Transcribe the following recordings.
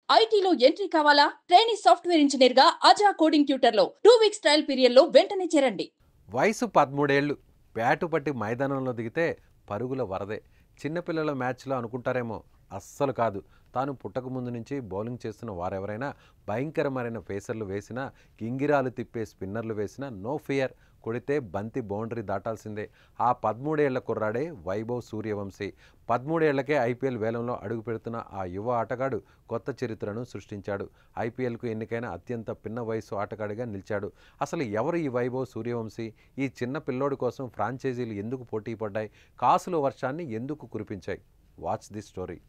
ఐటీలో ఎంట్రీ కావాలా training software engineer గా అజా కోడింగ్ ట్యూటర్ లో టూ వీక్స్ ట్రయల్ పీరియడ్ లో వెంటనే చేరండి వయసు పదమూడేళ్ళు బ్యాటు పట్టి మైదానంలో దిగితే పరుగుల వరదే చిన్నపిల్లల మ్యాచ్లో అనుకుంటారేమో అస్సలు కాదు తాను పుట్టక ముందు నుంచి బౌలింగ్ చేస్తున్న వారెవరైనా భయంకరమైన పేసర్లు వేసినా గింగిరాలు తిప్పే స్పిన్నర్లు వేసినా నో ఫియర్ కొడితే బంతి బౌండరీ దాటాల్సిందే ఆ పదమూడేళ్ల కుర్రాడే వైభవ్ సూర్యవంశీ పదమూడేళ్లకే ఐపీఎల్ వేలంలో అడుగు పెడుతున్న ఆ యువ ఆటగాడు కొత్త చరిత్రను సృష్టించాడు ఐపీఎల్కు ఎన్నికైన అత్యంత పిన్న వయసు ఆటగాడిగా నిలిచాడు అసలు ఎవరు ఈ వైభవ్ సూర్యవంశీ ఈ చిన్న పిల్లోడి కోసం ఫ్రాంచైజీలు ఎందుకు పోటీ పడ్డాయి కాసుల వర్షాన్ని ఎందుకు కురిపించాయి వాచ్ ది స్టోరీ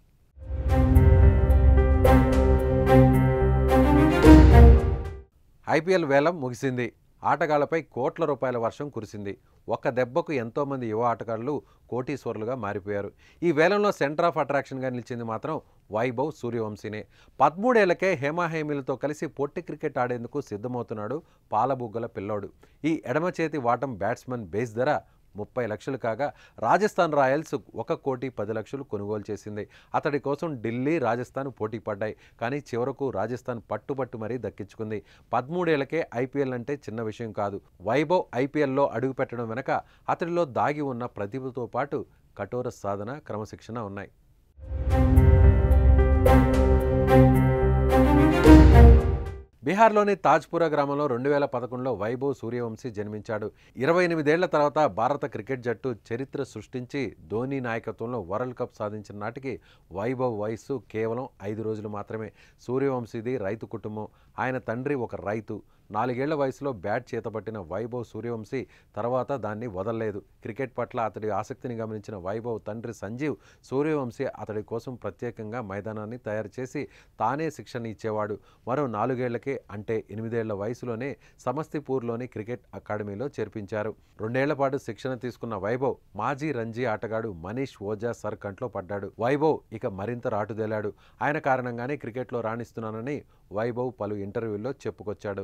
ఐపీఎల్ వేలం ముగిసింది ఆటగాళ్లపై కోట్ల రూపాయల వర్షం కురిసింది ఒక్క దెబ్బకు ఎంతోమంది యువ ఆటగాళ్లు కోటీశ్వరులుగా మారిపోయారు ఈ వేలంలో సెంటర్ ఆఫ్ అట్రాక్షన్గా నిలిచింది మాత్రం వైభవ్ సూర్యవంశీనే పదమూడేళ్లకే హేమాహేమిలతో కలిసి పొట్టి క్రికెట్ ఆడేందుకు సిద్ధమవుతున్నాడు పాలబుగ్గల పిల్లోడు ఈ ఎడమ చేతి వాటం బ్యాట్స్మన్ బేస్ ధర ముప్పై లక్షలు కాగా రాజస్థాన్ రాయల్స్ ఒక కోటి పది లక్షలు కొనుగోలు చేసింది అతడి కోసం ఢిల్లీ రాజస్థాన్ పోటీ పడ్డాయి కానీ చివరకు రాజస్థాన్ పట్టుబట్టు మరీ దక్కించుకుంది పదమూడేళ్లకే ఐపీఎల్ అంటే చిన్న విషయం కాదు వైభవ్ ఐపీఎల్లో అడుగుపెట్టడం వెనక అతడిలో దాగి ఉన్న ప్రతిభతో పాటు కఠోర సాధన క్రమశిక్షణ ఉన్నాయి బీహార్లోని తాజ్పురా గ్రామంలో రెండు వేల పదకొండులో వైభవ్ సూర్యవంశీ జన్మించాడు ఇరవై ఎనిమిదేళ్ల తర్వాత భారత క్రికెట్ జట్టు చరిత్ర సృష్టించి ధోని నాయకత్వంలో వరల్డ్ కప్ సాధించిన నాటికి వైభవ్ వయస్సు కేవలం ఐదు రోజులు మాత్రమే సూర్యవంశీది రైతు కుటుంబం ఆయన తండ్రి ఒక రైతు నాలుగేళ్ల వయసులో బ్యాట్ చేతపట్టిన వైభవ్ సూర్యవంశీ తర్వాత దాన్ని వదలలేదు క్రికెట్ పట్ల అతడి ఆసక్తిని గమనించిన వైభవ్ తండ్రి సంజీవ్ సూర్యవంశీ అతడి కోసం ప్రత్యేకంగా మైదానాన్ని తయారు చేసి తానే శిక్షణ ఇచ్చేవాడు మరో నాలుగేళ్లకే అంటే ఎనిమిదేళ్ల వయసులోనే సమస్తిపూర్లోని క్రికెట్ అకాడమీలో చేర్పించారు రెండేళ్ల పాటు శిక్షణ తీసుకున్న వైభవ్ మాజీ రంజీ ఆటగాడు మనీష్ ఓజా సర్ కంట్లో పడ్డాడు వైభవ్ ఇక మరింత రాటుదేలాడు ఆయన కారణంగానే క్రికెట్లో రాణిస్తున్నానని వైభవ్ పలు ఇంటర్వ్యూల్లో చెప్పుకొచ్చాడు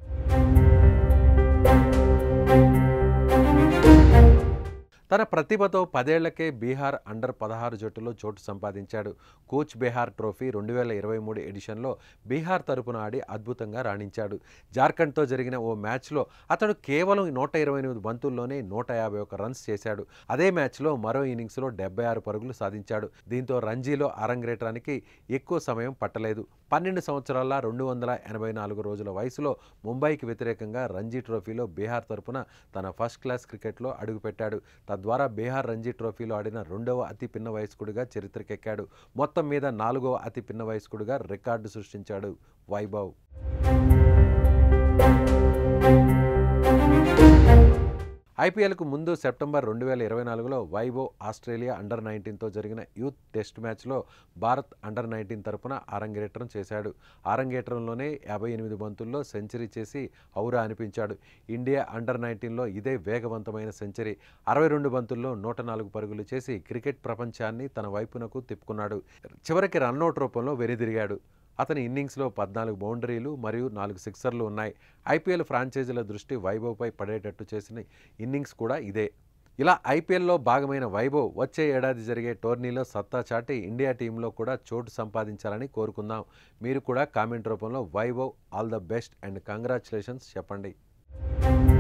తన ప్రతిభతో పదేళ్లకే బీహార్ అండర్ పదహారు జట్టులో చోటు సంపాదించాడు కోచ్ బీహార్ ట్రోఫీ రెండు వేల ఇరవై మూడు ఎడిషన్లో బీహార్ తరపున ఆడి అద్భుతంగా రాణించాడు జార్ఖండ్తో జరిగిన ఓ మ్యాచ్లో అతడు కేవలం నూట ఇరవై ఎనిమిది బంతుల్లోనే నూట యాభై ఒక్క రన్స్ చేశాడు అదే మ్యాచ్లో మరో ఇన్నింగ్స్లో డెబ్బై ఆరు పరుగులు సాధించాడు దీంతో రంజీలో అరంగేట్రానికి ఎక్కువ సమయం పట్టలేదు పన్నెండు సంవత్సరాల రెండు వందల ఎనభై నాలుగు రోజుల వయసులో ముంబైకి వ్యతిరేకంగా రంజీ ట్రోఫీలో బీహార్ తరపున తన ఫస్ట్ క్లాస్ క్రికెట్లో అడుగుపెట్టాడు తద్వారా బీహార్ రంజీ ట్రోఫీలో ఆడిన రెండవ అతి పిన్న వయస్కుడిగా చరిత్రకెక్కాడు మొత్తం మీద నాలుగవ అతి పిన్న వయస్కుడిగా రికార్డు సృష్టించాడు వైభవ్ ఐపీఎల్కు ముందు సెప్టెంబర్ రెండు వేల ఇరవై నాలుగులో వైభవ్ ఆస్ట్రేలియా అండర్ నైన్టీన్తో జరిగిన యూత్ టెస్ట్ మ్యాచ్లో భారత్ అండర్ నైన్టీన్ తరపున ఆరంగేట్రం చేశాడు ఆరంగేట్రంలోనే యాభై ఎనిమిది బంతుల్లో సెంచరీ చేసి ఔరా అనిపించాడు ఇండియా అండర్ నైన్టీన్లో ఇదే వేగవంతమైన సెంచరీ అరవై రెండు బంతుల్లో నూట నాలుగు పరుగులు చేసి క్రికెట్ ప్రపంచాన్ని తన వైపునకు తిప్పుకున్నాడు చివరికి రన్అట్ రూపంలో వెనుదిరిగాడు అతని ఇన్నింగ్స్లో పద్నాలుగు బౌండరీలు మరియు నాలుగు సిక్సర్లు ఉన్నాయి ఐపీఎల్ ఫ్రాంచైజీల దృష్టి వైభవ్పై పడేటట్టు చేసిన ఇన్నింగ్స్ కూడా ఇదే ఇలా ఐపీఎల్లో భాగమైన వైభవ్ వచ్చే ఏడాది జరిగే టోర్నీలో సత్తా చాటి ఇండియా టీంలో కూడా చోటు సంపాదించాలని కోరుకుందాం మీరు కూడా కామెంట్ రూపంలో Vaibhav all the best and congratulations చెప్పండి